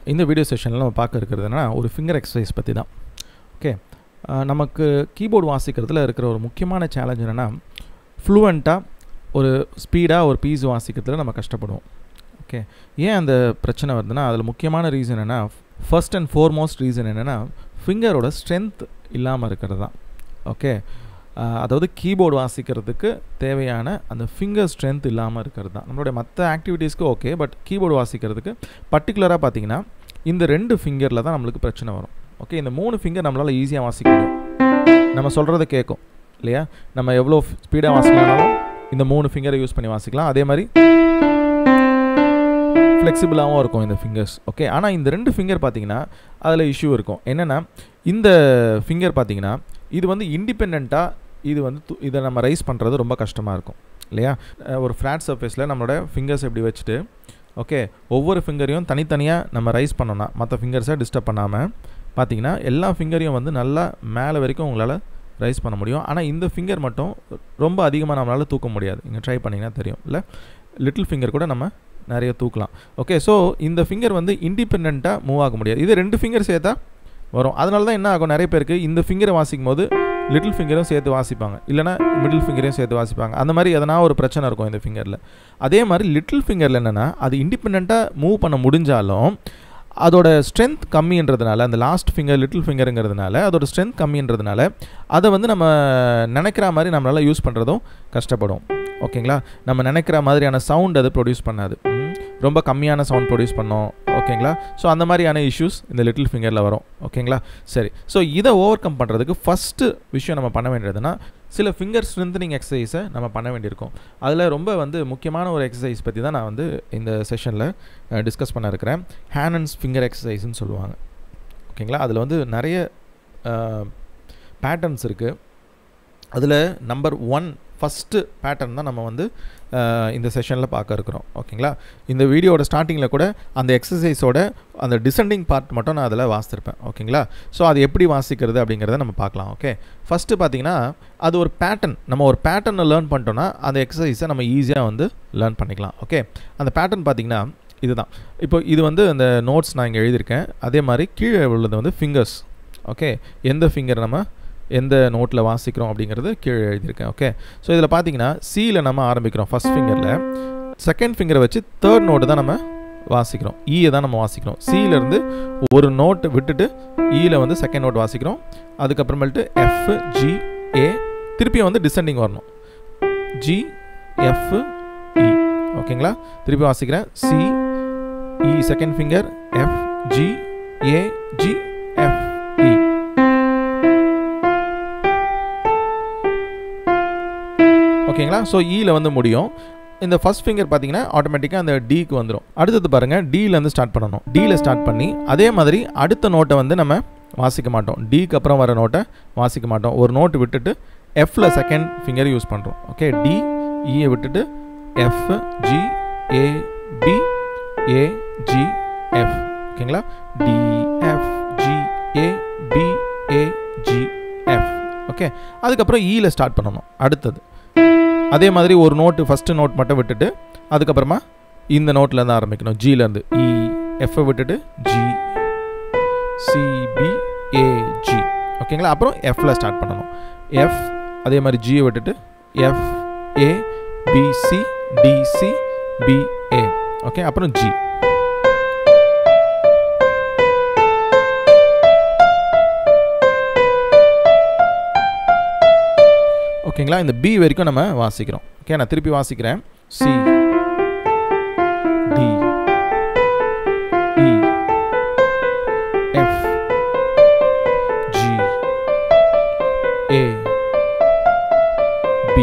இந்த வீடியோ செஷனில் நம்ம பார்க்க இருக்கிறது என்னன்னா ஒரு ஃபிங்கர் எக்ஸசைஸ் பற்றி தான் ஓகே நமக்கு கீபோர்டு வாசிக்கிறதுல இருக்கிற ஒரு முக்கியமான சேலஞ்ச் என்னென்னா ஃப்ளூவெண்ட்டாக ஒரு ஸ்பீடாக ஒரு பீஸ் வாசிக்கிறதுல நம்ம கஷ்டப்படுவோம் ஓகே ஏன் அந்த பிரச்சனை வருதுன்னா அதில் முக்கியமான ரீசன் என்னென்னா ஃபர்ஸ்ட் அண்ட் ஃபோர்மோஸ்ட் ரீசன் என்னென்னா ஃபிங்கரோட ஸ்ட்ரென்த் இல்லாமல் இருக்கிறது தான் ஓகே அதாவது கீபோர்டு வாசிக்கிறதுக்கு தேவையான அந்த ஃபிங்கர் ஸ்ட்ரென்த் இல்லாமல் இருக்கிறது தான் நம்மளுடைய மற்ற ஆக்டிவிட்டீஸ்க்கு ஓகே பட் கீபோர்டு வாசிக்கிறதுக்கு பர்டிகுலராக பார்த்தீங்கன்னா இந்த ரெண்டு ஃபிங்கரில் தான் நம்மளுக்கு பிரச்சனை வரும் ஓகே இந்த மூணு ஃபிங்கர் நம்மளால் ஈஸியாக வாசிக்க முடியும் நம்ம சொல்கிறத கேட்கும் இல்லையா நம்ம எவ்வளோ ஸ்பீடாக வாசிக்கலாம்னாலும் இந்த மூணு ஃபிங்கரை யூஸ் பண்ணி வாசிக்கலாம் அதே மாதிரி ஃப்ளெக்சிபிளாகவும் இருக்கும் இந்த ஃபிங்கர்ஸ் ஓகே ஆனால் இந்த ரெண்டு ஃபிங்கர் பார்த்தீங்கன்னா அதில் இஷ்யூ இருக்கும் என்னென்னா இந்த ஃபிங்கர் பார்த்தீங்கன்னா இது வந்து இண்டிபெண்ட்டாக இது வந்து இதை நம்ம ரைஸ் பண்ணுறது ரொம்ப கஷ்டமாக இருக்கும் இல்லையா ஒரு ஃப்ளாட் சர்ஃபேஸில் நம்மளோட ஃபிங்கர்ஸ் இப்படி வச்சுட்டு ஓகே ஒவ்வொரு ஃபிங்கரையும் தனித்தனியாக நம்ம ரைஸ் பண்ணோன்னா மற்ற ஃபிங்கர்ஸை டிஸ்டர்ப் பண்ணாமல் பார்த்தீங்கன்னா எல்லா ஃபிங்கரையும் வந்து நல்லா மேலே வரைக்கும் உங்களால் ரைஸ் பண்ண முடியும் ஆனால் இந்த ஃபிங்கர் மட்டும் ரொம்ப அதிகமாக நம்மளால் தூக்க முடியாது இங்கே ட்ரை பண்ணிங்கன்னா தெரியும் இல்லை லிட்டில் ஃபிங்கர் கூட நம்ம நிறைய தூக்கலாம் ஓகே ஸோ இந்த ஃபிங்கர் வந்து இண்டிபெண்ட்டாக மூவ் ஆக முடியாது இது ரெண்டு ஃபிங்கர் சேர்த்தா வரும் அதனால தான் என்ன ஆகும் நிறைய பேருக்கு இந்த ஃபிங்கரை வாசிக்கும் போது லிட்டில் ஃபிங்கரும் சேர்த்து வாசிப்பாங்க இல்லைனா மிடில் ஃபிங்கரையும் சேர்த்து வாசிப்பாங்க அந்த மாதிரி எதனா ஒரு பிரச்சனை இருக்கும் இந்த ஃபிங்கரில் அதே மாதிரி லிட்டில் ஃபிங்கரில் என்னென்னா அது இண்டிபெண்ட்டாக மூவ் பண்ண முடிஞ்சாலும் அதோட ஸ்ட்ரென்த் கம்மின்றதுனால அந்த லாஸ்ட் ஃபிங்கர் லிட்டில் ஃபிங்கருங்கிறதுனால அதோட ஸ்ட்ரென்த் கம்மின்றதுனால அதை வந்து நம்ம நினைக்கிற மாதிரி நம்மளால் யூஸ் பண்ணுறதும் கஷ்டப்படும் ஓகேங்களா நம்ம நினைக்கிற மாதிரியான சவுண்ட் அது ப்ரொடியூஸ் பண்ணாது ரொம்ப கம்மியான சவுண்ட் ப்ரொடியூஸ் பண்ணோம் ஓகேங்களா ஸோ அந்த மாதிரியான இஷ்யூஸ் இந்த லிட்டில் ஃபிங்கரில் வரும் ஓகேங்களா சரி ஸோ இதை ஓவர் கம் பண்ணுறதுக்கு ஃபஸ்ட்டு விஷயம் நம்ம பண்ண வேண்டியதுன்னா சில ஃபிங்கர் ஸ்ட்ரென்த்னிங் எக்ஸசைஸை நம்ம பண்ண வேண்டியிருக்கும் அதில் ரொம்ப வந்து முக்கியமான ஒரு எக்ஸசைஸ் பற்றி தான் நான் வந்து இந்த செஷனில் டிஸ்கஸ் பண்ண இருக்கிறேன் ஹேண்ட் அண்ட் ஃபிங்கர் எக்ஸசைஸ்னு சொல்லுவாங்க ஓகேங்களா அதில் வந்து நிறைய பேட்டர்ன்ஸ் இருக்குது அதில் நம்பர் ஒன் ஃபஸ்ட்டு பேட்டர்ன் தான் நம்ம வந்து இந்த செஷனில் பார்க்க இருக்கிறோம் ஓகேங்களா இந்த வீடியோட ஸ்டார்டிங்கில் கூட அந்த எக்ஸசைஸோட அந்த டிசெண்டிங் பார்ட் மட்டும் நான் அதில் வாசித்திருப்பேன் ஓகேங்களா ஸோ அது எப்படி வாசிக்கிறது அப்படிங்கிறத நம்ம பார்க்கலாம் ஓகே ஃபஸ்ட்டு பார்த்தீங்கன்னா அது ஒரு பேட்டர்ன் நம்ம ஒரு பேட்டர்னை லேர்ன் பண்ணிட்டோன்னா அந்த எக்ஸசைஸை நம்ம ஈஸியாக வந்து லேர்ன் பண்ணிக்கலாம் ஓகே அந்த பேட்டர்ன் பார்த்தீங்கன்னா இதுதான் இப்போ இது வந்து அந்த நோட்ஸ் நான் இங்கே எழுதியிருக்கேன் அதே மாதிரி கீழே உள்ளது வந்து ஃபிங்கர்ஸ் ஓகே எந்த ஃபிங்கர் நம்ம எந்த நோட்டில் வாசிக்கிறோம் அப்படிங்கிறது கீழே எழுதியிருக்கேன் ஓகே ஸோ இதில் பார்த்தீங்கன்னா சியில் நம்ம ஆரம்பிக்கிறோம் ஃபஸ்ட் ஃபிங்கரில் செகண்ட் ஃபிங்கரை வச்சு தேர்ட் நோட்டு தான் நம்ம வாசிக்கிறோம் ஈயை தான் நம்ம வாசிக்கிறோம் சியிலேருந்து ஒரு நோட்டு விட்டுட்டு ஈயில் வந்து செகண்ட் நோட் வாசிக்கிறோம் அதுக்கப்புறமேட்டு எஃப் ஜி ஏ திருப்பியும் வந்து டிசெண்டிங் வரணும் ஜி எஃப் இ ஓகேங்களா திருப்பி வாசிக்கிறேன் C E second finger F G A G F E ஓகேங்களா ஸோ ஈயில் வந்து முடியும் இந்த ஃபஸ்ட் ஃபிங்கர் பார்த்தீங்கன்னா ஆட்டோமேட்டிக்காக அந்த டிக்கு வந்துடும் அடுத்தது பாருங்கள் டியிலேருந்து ஸ்டார்ட் பண்ணணும் டியில் ஸ்டார்ட் பண்ணி அதே மாதிரி அடுத்த நோட்டை வந்து நம்ம வாசிக்க மாட்டோம் டிக்கு அப்புறம் வர நோட்டை வாசிக்க மாட்டோம் ஒரு நோட்டு விட்டுட்டு எஃப்ல செகண்ட் ஃபிங்கர் யூஸ் பண்ணுறோம் ஓகே டி இயை விட்டுட்டு F G A B A G F ஓகேங்களா D F G A B A G F okay அதுக்கப்புறம் ஈயில் ஸ்டார்ட் பண்ணணும் அடுத்தது அதே மாதிரி ஒரு நோட்டு ஃபஸ்ட்டு நோட் மட்டும் விட்டுட்டு அதுக்கப்புறமா இந்த நோட்லேருந்து ஆரம்பிக்கணும் ஜிலேருந்து இ எஃப்பை விட்டுட்டு ஜி சிபி ஏஜி ஓகேங்களா அப்புறம் எஃப்ல ஸ்டார்ட் பண்ணணும் எஃப் அதே மாதிரி ஜியை விட்டுட்டு F A B C D C B A okay அப்புறம் ஜி ஓகேங்களா இந்த பி வரைக்கும் நம்ம வாசிக்கிறோம் ஓகே நான் திருப்பி வாசிக்கிறேன் C D E F G A B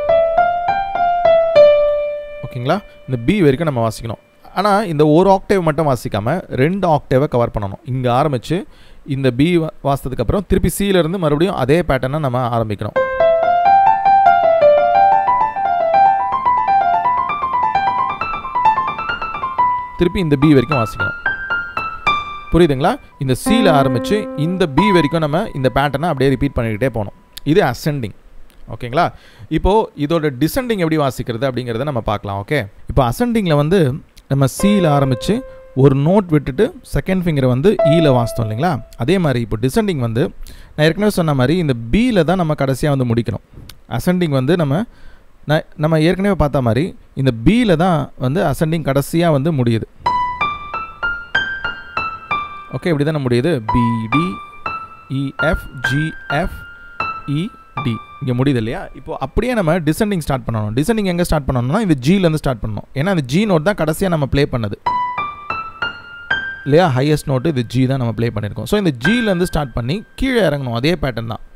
ஓகேங்களா இந்த பி வரைக்கும் நம்ம வாசிக்கணும் ஆனால் இந்த ஒரு ஆக்டேவ் மட்டும் வாசிக்காமல் ரெண்டு ஆக்டேவை கவர் பண்ணணும் இங்கே ஆரம்பித்து இந்த பி வாசித்ததுக்கப்புறம் திருப்பி சியிலேருந்து மறுபடியும் அதே பேட்டர்னை நம்ம ஆரம்பிக்கணும் திருப்பி இந்த பி வரைக்கும் வாசிக்கணும் புரியுதுங்களா இந்த சியில் ஆரம்பித்து இந்த பி வரைக்கும் நம்ம இந்த பேட்டர்னை அப்படியே ரிப்பீட் பண்ணிக்கிட்டே போகணும் இது அசெண்டிங் ஓகேங்களா இப்போது இதோட டிசெண்டிங் எப்படி வாசிக்கிறது அப்படிங்கிறத நம்ம பார்க்கலாம் ஓகே இப்போ அசெண்டிங்கில் வந்து நம்ம சியில் ஆரம்பித்து ஒரு நோட் விட்டுட்டு செகண்ட் ஃபிங்கரை வந்து ஈல வாசித்தோம் இல்லைங்களா அதே மாதிரி இப்போ டிசெண்டிங் வந்து நான் ஏற்கனவே சொன்ன மாதிரி இந்த பியில் தான் நம்ம கடைசியாக வந்து முடிக்கணும் அசெண்டிங் வந்து நம்ம நான் நம்ம ஏற்கனவே பார்த்த மாதிரி இந்த பியில் தான் வந்து அசெண்டிங் கடைசியாக வந்து முடியுது ஓகே இப்படி தானே முடியுது பிடி இஎஃப் ஜிஎஃப் இடி இங்கே முடியுது இல்லையா இப்போ அப்படியே நம்ம டிசெண்டிங் ஸ்டார்ட் பண்ணணும் டிசெண்டிங் எங்கே ஸ்டார்ட் பண்ணணும்னா இந்த ஜிலேருந்து ஸ்டார்ட் பண்ணணும் ஏன்னா அந்த ஜி நோட் தான் கடைசியாக நம்ம ப்ளே பண்ணது இல்லையா ஹையஸ்ட் நோட்டு இது ஜி தான் நம்ம ப்ளே பண்ணியிருக்கோம் ஸோ இந்த ஜிலேருந்து ஸ்டார்ட் பண்ணி கீழே இறங்கணும் அதே பேட்டர்ன் தான்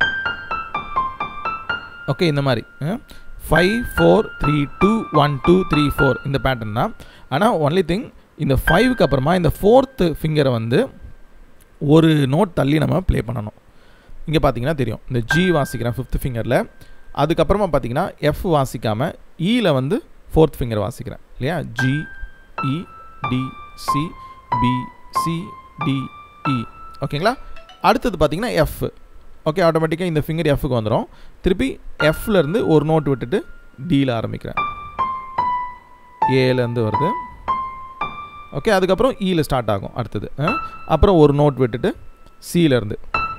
ஓகே இந்த மாதிரி five four three two one two three four இந்த பேட்டர்ன் தான் ஆனால் ஒன்லி திங் இந்த ஃபைவுக்கு அப்புறமா இந்த ஃபோர்த்து ஃபிங்கரை வந்து ஒரு நோட் தள்ளி நம்ம ப்ளே பண்ணணும் இங்கே பார்த்தீங்கன்னா தெரியும் இந்த ஜி வாசிக்கிறேன் ஃபிஃப்த் ஃபிங்கரில் அதுக்கப்புறமா பார்த்தீங்கன்னா எஃப் வாசிக்காமல் ஈயில் வந்து ஃபோர்த் ஃபிங்கர் வாசிக்கிறேன் இல்லையா G E D C B C D E ஓகேங்களா அடுத்தது பார்த்தீங்கன்னா எஃப் ஓகே ஆட்டோமேட்டிக்காக இந்த ஃபிங்கர் எஃப்க்கு வந்துடும் திருப்பி எஃப்லேருந்து ஒரு நோட் விட்டுட்டு டியில் ஆரம்பிக்கிறேன் ஏலேருந்து வருது ஓகே அதுக்கப்புறம் ஈயில் ஸ்டார்ட் ஆகும் அடுத்தது அப்புறம் ஒரு நோட் விட்டுட்டு சியிலேருந்து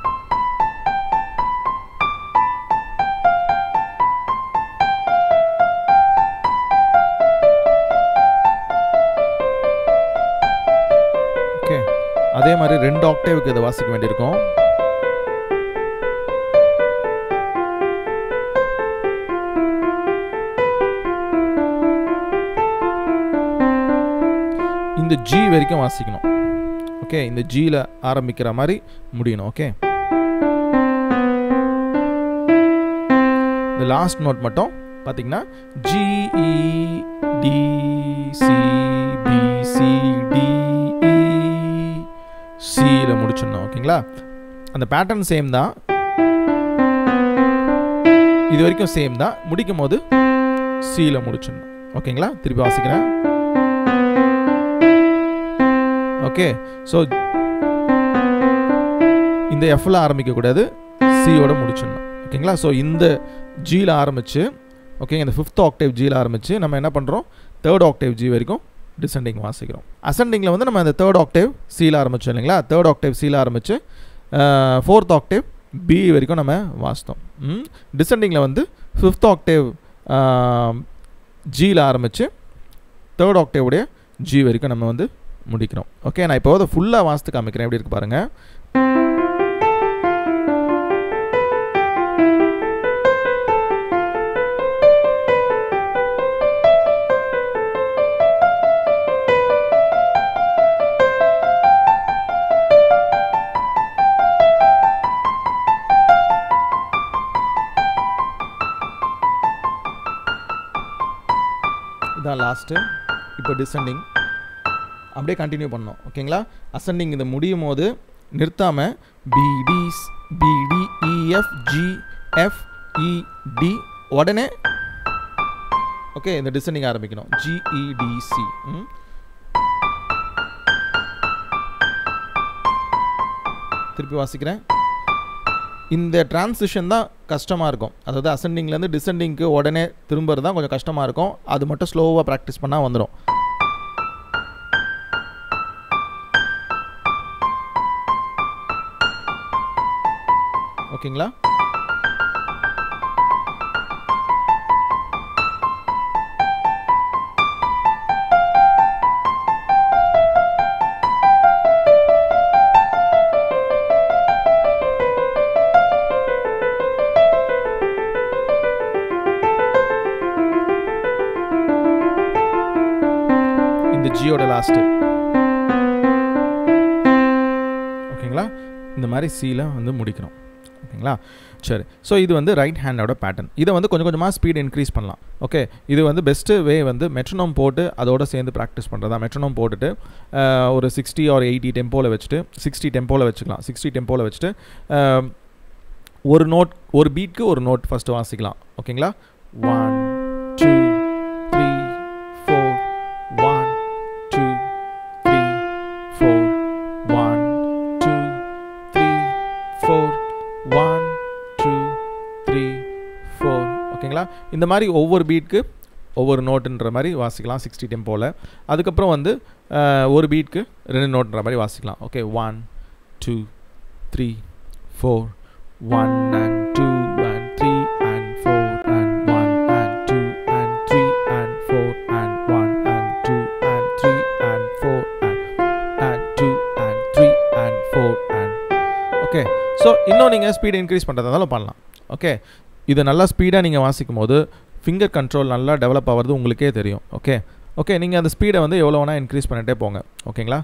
ஓகே அதே மாதிரி ரெண்டு ஆக்டேவுக்கு இதை வாசிக்க வேண்டியிருக்கும் இந்த ஜி வரைக்கும் வாசிக்கணும் ஓகே இந்த ஜியில் ஆரம்பிக்கிற மாதிரி முடியணும் ஓகே இந்த லாஸ்ட் நோட் மட்டும் பார்த்தீங்கன்னா G E D C B C D சியில் முடிச்சிடணும் ஓகேங்களா அந்த பேட்டர்ன் சேம் தான் இது வரைக்கும் சேம் தான் முடிக்கும் போது சியில் முடிச்சிடணும் ஓகேங்களா திருப்பி வாசிக்கிறேன் ஓகே ஸோ இந்த எஃப்ல ஆரம்பிக்கக்கூடாது சியோட முடிச்சிடணும் ஓகேங்களா ஸோ இந்த ஜியில் ஆரம்பித்து ஓகே இந்த ஃபிஃப்த் ஆக்டேவ் ஜியில் ஆரம்பித்து நம்ம என்ன பண்ணுறோம் தேர்ட் ஆக்டேவ் ஜி வரைக்கும் டிசெண்டிங் வாசிக்கிறோம் அசெண்டிங்கில் வந்து நம்ம அந்த தேர்ட் ஆக்டேவ் சீல ஆரம்பித்தோம் இல்லைங்களா தேர்ட் ஆக்டேவ் சீல ஆரம்பித்து ஃபோர்த் ஆக்டேவ் பி வரைக்கும் நம்ம வாசித்தோம் டிசெண்டிங்கில் வந்து ஃபிஃப்த் ஆக்டேவ் ஜியில் ஆரம்பித்து தேர்ட் ஆக்டேவுடைய ஜி வரைக்கும் நம்ம வந்து முடிக்கிறோம் ஓகே நான் இப்போ அதை ஃபுல்லாக வாசித்து காமிக்கிறேன் எப்படி இருக்கு பாருங்கள் இதான் லாஸ்ட்டு இப்போ டிசெண்டிங் அப்படியே கண்டினியூ பண்ணோம் ஓகேங்களா அசெண்டிங் இது முடியும் போது நிறுத்தாமல் பிடி பிடி இஎஃப் ஜி எஃப் இடி உடனே ஓகே இந்த டிசெண்டிங் ஆரம்பிக்கணும் ஜிஇடிசி திருப்பி வாசிக்கிறேன் இந்த டிரான்சிஷன் தான் கஷ்டமாக இருக்கும் அதாவது அசெண்டிங்லேருந்து டிசெண்டிங்க்கு உடனே திரும்புறது தான் கொஞ்சம் கஷ்டமாக இருக்கும் அது மட்டும் ஸ்லோவாக ப்ராக்டிஸ் பண்ணால் வந்துடும் ஓகேங்களா இந்த ஜியோட லாஸ்ட்டு ஓகேங்களா இந்த மாதிரி சீல வந்து முடிக்கணும் ஓகேங்களா சரி ஸோ இது வந்து ரைட் ஹேண்டோட பேட்டர்ன் இதை வந்து கொஞ்சம் கொஞ்சமாக ஸ்பீட் இன்க்ரீஸ் பண்ணலாம் ஓகே இது வந்து பெஸ்ட்டு வே வந்து மெட்ரோனோம் போட்டு அதோட சேர்ந்து ப்ராக்டிஸ் பண்ணுறதா மெட்ரோனோம் போட்டுட்டு அஹ், ஒரு சிக்ஸ்டி ஆர் எயிட்டி டெம்போவில் வச்சுட்டு சிக்ஸ்டி டெம்போவில் வச்சுக்கலாம் சிக்ஸ்டி டெம்போவில் வச்சுட்டு அஹ், ஒரு நோட் ஒரு பீட்க்கு ஒரு நோட் ஃபஸ்ட்டு வாசிக்கலாம் ஓகேங்களா one two three four one two three four one two three four one two three four ஓகேங்களா இந்த மாதிரி ஒவ்வொரு பீட்க்கு ஒவ்வொரு நோட்டுன்ற மாதிரி வாசிக்கலாம் சிக்ஸ்டி டெம்போவில் அதுக்கப்புறம் வந்து அஹ், ஒரு பீட்க்கு ரெண்டு நோட்டுன்ற மாதிரி வாசிக்கலாம் okay one two three four one and two and three and four and one and two and three and four and one and two and three and four and two and three and four and okay so இன்னும் நீங்கள் ஸ்பீடை increase பண்ணுறதா இருந்தாலும் பண்ணலாம் okay இது நல்லா ஸ்பீடாக நீங்கள் வாசிக்கும் போது ஃபிங்கர் கண்ட்ரோல் நல்லா டெவலப் ஆகிறது உங்களுக்கே தெரியும் ஓகே ஓகே நீங்கள் அந்த ஸ்பீடை வந்து எவ்வளோ வேணால் இன்க்ரீஸ் பண்ணிட்டே போங்க ஓகேங்களா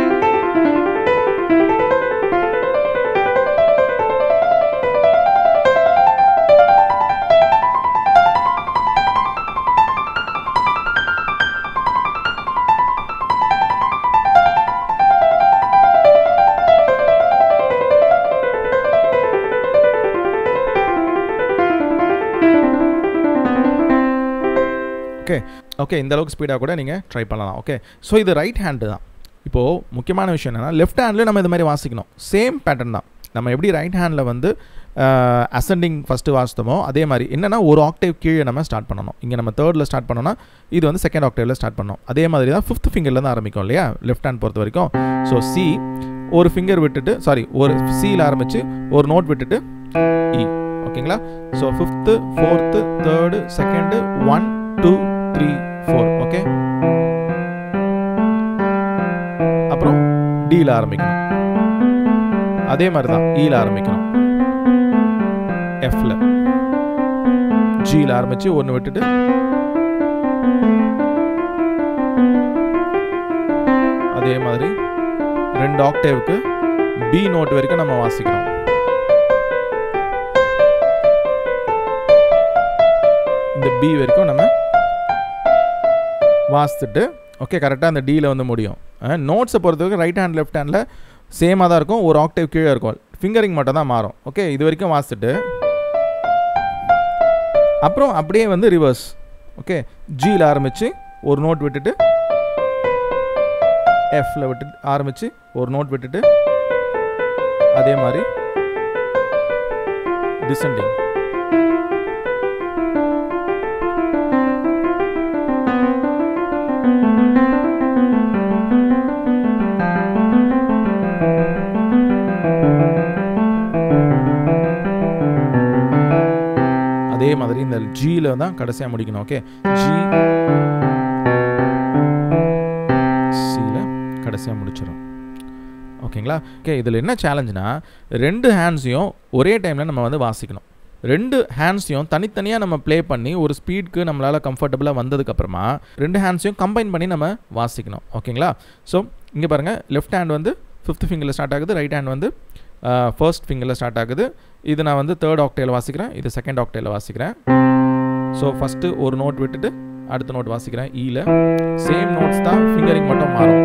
ஓகே ஓகே இந்த அளவுக்கு ஸ்பீடாக கூட நீங்கள் ட்ரை பண்ணலாம் ஓகே ஸோ இது ரைட் ஹேண்டு தான் இப்போது முக்கியமான விஷயம் என்னென்னா லெஃப்ட் ஹேண்டில் நம்ம இது மாதிரி வாசிக்கணும் சேம் பேட்டர்ன் தான் நம்ம எப்படி ரைட் ஹேண்டில் வந்து அசெண்டிங் ஃபஸ்ட்டு வாசித்தோமோ அதே மாதிரி என்னென்னா ஒரு ஆக்டேவ் கீழே நம்ம ஸ்டார்ட் பண்ணணும் இங்கே நம்ம தேர்டில் ஸ்டார்ட் பண்ணோம்னா இது வந்து செகண்ட் ஆக்டேவில் ஸ்டார்ட் பண்ணோம் அதே மாதிரி தான் ஃபிஃப்த் ஃபிங்கர்லேருந்து ஆரம்பிக்கும் இல்லையா லெஃப்ட் ஹேண்ட் பொறுத்த வரைக்கும் ஸோ சி ஒரு ஃபிங்கர் விட்டுட்டு சாரி ஒரு சியில் ஆரம்பித்து ஒரு நோட் விட்டுட்டு இ ஓகேங்களா so fifth fourth third second one two three four okay அப்புறம் டியில் ஆரம்பிக்கணும் அதே மாதிரி தான் ஈல ஆரம்பிக்கணும் எஃப்ல ஜியில் ஆரம்பிச்சு ஒன்று விட்டுட்டு அதே மாதிரி ரெண்டு ஆக்டேவுக்கு பி நோட் வரைக்கும் நம்ம வாசிக்கிறோம் இந்த பி வரைக்கும் நம்ம வாசித்துட்டு ஓகே கரெக்டாக அந்த டியில் வந்து முடியும் நோட்ஸை பொறுத்தவரைக்கும் ரைட் ஹேண்ட் லெஃப்ட் ஹேண்டில் சேமாக தான் இருக்கும் ஒரு ஆக்டேவ் கீழே இருக்கும் ஃபிங்கரிங் மட்டும் தான் மாறும் ஓகே இது வரைக்கும் வாசித்துட்டு அப்புறம் அப்படியே வந்து ரிவர்ஸ் ஓகே ஜியில் ஆரம்பித்து ஒரு நோட் விட்டுட்டு எஃப்ல விட்டு ஆரம்பித்து ஒரு நோட் விட்டுட்டு அதே மாதிரி டிசெண்டிங் அதே மாதிரி இந்த ஜியில் தான் கடைசியாக முடிக்கணும் ஓகே ஜி சியில் கடைசியாக முடிச்சிடும் ஓகேங்களா ஓகே இதில் என்ன சேலஞ்சுனா ரெண்டு ஹேண்ட்ஸையும் ஒரே டைமில் நம்ம வந்து வாசிக்கணும் ரெண்டு ஹேண்ட்ஸையும் தனித்தனியாக நம்ம ப்ளே பண்ணி ஒரு ஸ்பீடுக்கு நம்மளால் கம்ஃபர்டபுளாக வந்ததுக்கப்புறமா ரெண்டு ஹேண்ட்ஸையும் கம்பைன் பண்ணி நம்ம வாசிக்கணும் ஓகேங்களா ஸோ இங்கே பாருங்கள் லெஃப்ட் ஹேண்ட் வந்து ஃபிஃப்த் ஃபிங்கரில் ஸ்டார்ட் ஆகுது ரைட் ஹேண்ட் வந்து ஃபர்ஸ்ட் ஃபிங்கரில் ஸ்டார்ட் ஆகுது இது நான் வந்து தேர்ட் ஆக்டேல வாசிக்கிறேன் இது செகண்ட் ஆக்டேல வாசிக்கிறேன் ஸோ ஃபஸ்ட்டு ஒரு நோட் விட்டுட்டு அடுத்த நோட் வாசிக்கிறேன் ஈல சேம் நோட்ஸ் தான் ஃபிங்கரிங் மட்டும் மாறும்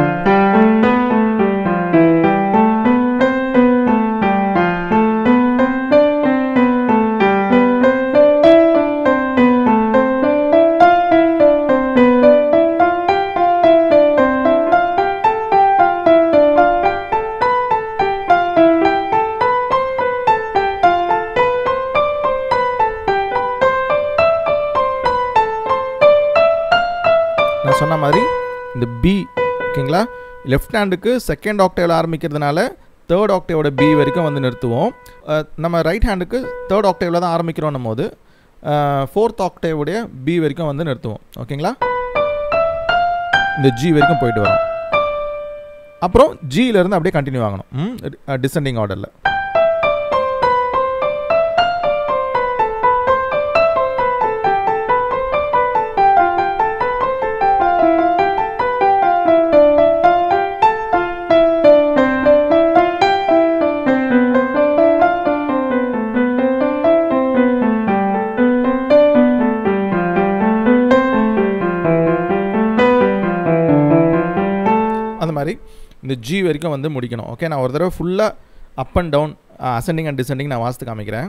நான் சொன்ன மாதிரி இந்த பி ஓகேங்களா லெஃப்ட் ஹேண்டுக்கு செகண்ட் ஆக்டேவில் ஆரம்பிக்கிறதுனால தேர்ட் ஆக்டேவோட பி வரைக்கும் வந்து நிறுத்துவோம் அஹ் நம்ம ரைட் ஹேண்டுக்கு தேர்ட் ஆக்டேவில் தான் ஆரம்பிக்கிறோம் போது ஃபோர்த் ஆக்டேவுடைய பி வரைக்கும் வந்து நிறுத்துவோம் ஓகேங்களா இந்த ஜி வரைக்கும் போயிட்டு வரோம் அப்புறம் ஜியிலேருந்து அப்படியே கண்டினியூ ஆகணும் டிசெண்டிங் ஆர்டரில் அந்த மாதிரி இந்த ஜி வரைக்கும் வந்து முடிக்கணும் ஓகே நான் ஒரு தடவை ஃபுல்லாக up and down ascending and descending நான் வாசித்து காமிக்கிறேன்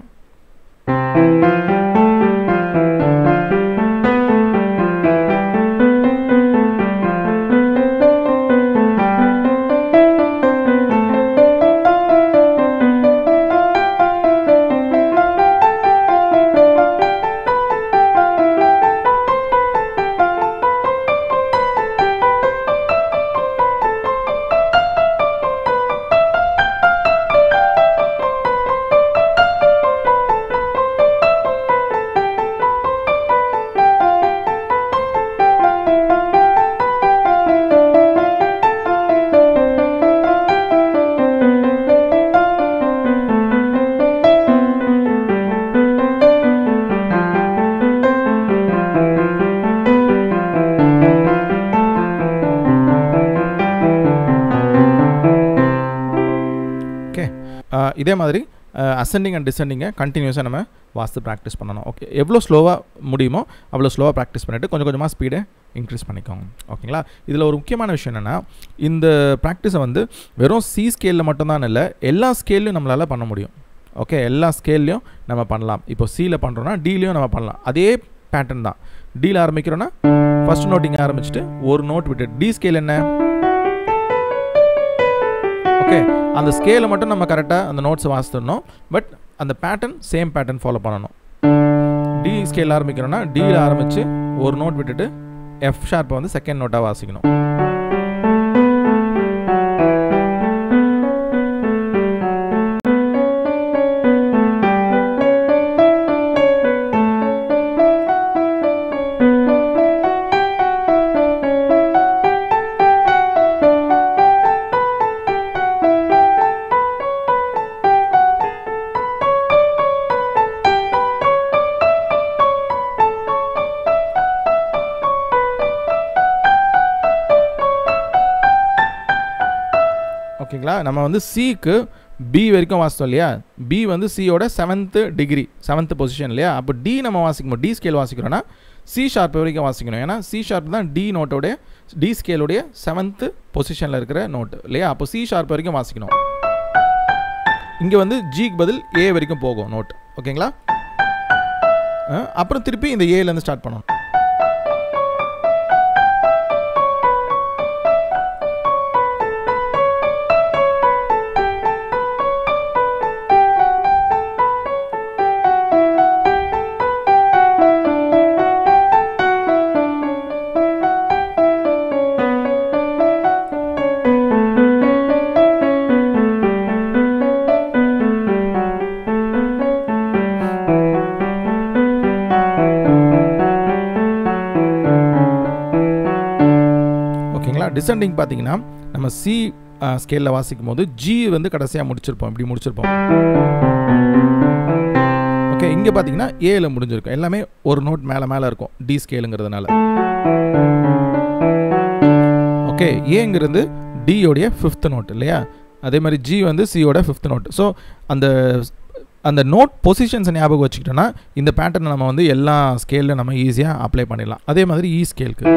இதே மாதிரி அசெண்டிங் அண்ட் டிசெண்டிங்கை கண்டினியூஸாக நம்ம வாஸ்து ப்ராக்டிஸ் பண்ணணும் ஓகே எவ்வளோ ஸ்லோவாக முடியுமோ அவ்வளோ ஸ்லோவாக ப்ராக்டிஸ் பண்ணிவிட்டு கொஞ்சம் கொஞ்சமாக ஸ்பீடை இன்க்ரீஸ் பண்ணிக்கோங்க ஓகேங்களா இதில் ஒரு முக்கியமான விஷயம் என்னென்னா இந்த ப்ராக்டிஸை வந்து வெறும் சி ஸ்கேலில் மட்டும்தான் இல்லை எல்லா ஸ்கேல்லையும் நம்மளால் பண்ண முடியும் ஓகே எல்லா ஸ்கேல்லையும் நம்ம பண்ணலாம் இப்போ சியில் பண்ணுறோன்னா டிலையும் நம்ம பண்ணலாம் அதே பேட்டர்ன் தான் டியில் ஆரம்பிக்கிறோன்னா ஃபஸ்ட் நோட்டிங் ஆரம்பிச்சுட்டு ஒரு நோட் விட்டு டி ஸ்கேல் என்ன ஓகே அந்த ஸ்கேலை மட்டும் நம்ம கரெக்டாக அந்த நோட்ஸை வாசித்துடணும் பட் அந்த பேட்டர்ன் சேம் பேட்டர்ன் ஃபாலோ பண்ணணும் டி ஸ்கேல் ஆரம்பிக்கிறோன்னா டியில் ஆரம்பித்து ஒரு நோட் விட்டுட்டு எஃப் ஷார்ப்பை வந்து செகண்ட் நோட்டாக வாசிக்கணும் ஓகேங்களா நம்ம வந்து சிக்கு பி வரைக்கும் வாசித்தோம் இல்லையா பி வந்து சியோட செவன்த்து டிகிரி செவன்த்து பொசிஷன் இல்லையா அப்போ டி நம்ம வாசிக்கணும் டி ஸ்கேல் வாசிக்கிறோன்னா சி ஷார்ப் வரைக்கும் வாசிக்கணும் ஏன்னா சி ஷார்ப் தான் டி நோட்டோடைய டி ஸ்கேலுடைய செவன்த்து பொசிஷனில் இருக்கிற நோட்டு இல்லையா அப்போ சி ஷார்ப் வரைக்கும் வாசிக்கணும் இங்கே வந்து ஜிக்கு பதில் ஏ வரைக்கும் போகும் நோட் ஓகேங்களா அப்புறம் திருப்பி இந்த ஏலேருந்து ஸ்டார்ட் பண்ணணும் ஓகேங்களா டிசெண்டிங் பார்த்தீங்கன்னா நம்ம சி ஸ்கேலில் வாசிக்கும் போது ஜி வந்து கடைசியாக முடிச்சிருப்போம் இப்படி முடிச்சிருப்போம் ஓகே இங்கே பார்த்தீங்கன்னா ஏல முடிஞ்சிருக்கும் எல்லாமே ஒரு நோட் மேலே மேலே இருக்கும் டி ஸ்கேலுங்கிறதுனால ஓகே ஏங்கிறது டியோடைய ஃபிஃப்த் நோட் இல்லையா அதே மாதிரி ஜி வந்து சியோட ஃபிஃப்த் நோட் ஸோ அந்த அந்த நோட் பொசிஷன்ஸை ஞாபகம் வச்சுக்கிட்டோன்னா இந்த பேட்டர்னை நம்ம வந்து எல்லா ஸ்கேலில் நம்ம ஈஸியாக அப்ளை பண்ணிடலாம் அதே மாதிரி இ ஸ்கேலுக்கு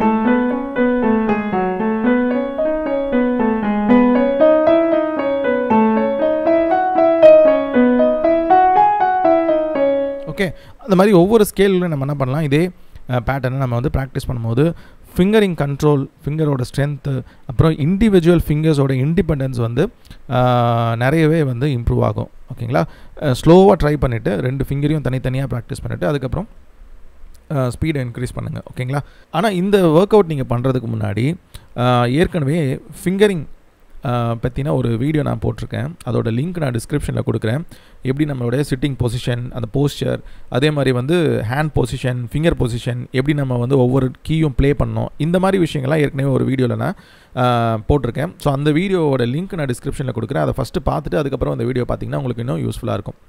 ஓகே அந்த மாதிரி ஒவ்வொரு ஸ்கேல்லையும் நம்ம என்ன பண்ணலாம் இதே பேட்டர்னை நம்ம வந்து ப்ராக்டிஸ் பண்ணும்போது ஃபிங்கரிங் கண்ட்ரோல் ஃபிங்கரோட ஸ்ட்ரென்த்து அப்புறம் இண்டிவிஜுவல் ஃபிங்கர்ஸோட இண்டிபெண்டன்ஸ் வந்து நிறையவே வந்து இம்ப்ரூவ் ஆகும் ஓகேங்களா ஸ்லோவாக ட்ரை பண்ணிவிட்டு ரெண்டு ஃபிங்கரையும் தனித்தனியாக ப்ராக்டிஸ் பண்ணிவிட்டு அதுக்கப்புறம் ஸ்பீடை இன்க்ரீஸ் பண்ணுங்கள் ஓகேங்களா ஆனால் இந்த ஒர்க் அவுட் நீங்கள் பண்ணுறதுக்கு முன்னாடி ஏற்கனவே ஃபிங்கரிங் பற்றின ஒரு வீடியோ நான் போட்டிருக்கேன் அதோட லிங்க் நான் டிஸ்கிரிப்ஷனில் கொடுக்குறேன் எப்படி நம்மளுடைய சிட்டிங் பொசிஷன் அந்த போஸ்டர் அதே மாதிரி வந்து ஹேண்ட் பொசிஷன் ஃபிங்கர் பொசிஷன் எப்படி நம்ம வந்து ஒவ்வொரு கீயும் ப்ளே பண்ணோம் இந்த மாதிரி விஷயங்கள்லாம் ஏற்கனவே ஒரு வீடியோவில் நான் போட்டிருக்கேன் ஸோ அந்த வீடியோவோட லிங்க் நான் டிஸ்கிரிப்ஷனில் கொடுக்குறேன் அதை ஃபஸ்ட்டு பார்த்துட்டு அதுக்கப்புறம் அந்த வீடியோ பார்த்தீங்கன்னா உங்களுக்கு இன்னும் யூஸ்ஃபுல்லாக இருக்கும்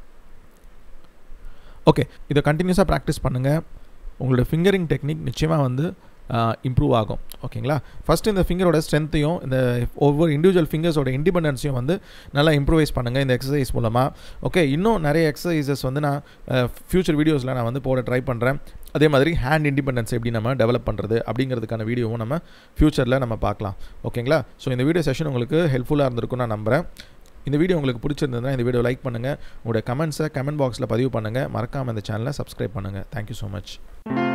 ஓகே இதை கண்டினியூஸாக ப்ராக்டிஸ் பண்ணுங்கள் உங்களோட ஃபிங்கரிங் டெக்னிக் நிச்சயமாக வந்து இம்ப்ரூவ் ஆகும் ஓகேங்களா ஃபஸ்ட் இந்த ஃபிங்கரோட ஸ்ட்ரென்த்தையும் இந்த ஒவ்வொரு இண்டிவிஜுவல் ஃபிங்கர்ஸோட இண்டிபெண்டன்ஸையும் வந்து நல்லா இம்ப்ரூவைஸ் பண்ணுங்கள் இந்த எக்ஸசைஸ் மூலமாக ஓகே இன்னும் நிறைய எக்ஸசைசஸ் வந்து நான் ஃப்யூச்சர் வீடியோஸில் நான் வந்து போட ட்ரை பண்ணுறேன் அதே மாதிரி ஹேண்ட் இண்டிபெண்டன்ஸ் எப்படி நம்ம டெவலப் பண்ணுறது அப்படிங்கிறதுக்கான வீடியோவும் நம்ம ஃப்யூச்சரில் நம்ம பார்க்கலாம் ஓகேங்களா ஸோ இந்த வீடியோ செஷன் உங்களுக்கு ஹெல்ப்ஃபுல்லாக இருந்திருக்கும் நான் நம்புகிறேன் இந்த வீடியோ உங்களுக்கு பிடிச்சிருந்ததுன்னா இந்த வீடியோ லைக் பண்ணுங்கள் உங்களோட கமெண்ட்ஸை கமெண்ட் பாக்ஸில் பதிவு பண்ணுங்கள் மறக்காமல் இந்த சேனலை சப்ஸ்கிரைப் பண்ணுங்கள் தேங்க்யூ ஸோ மச்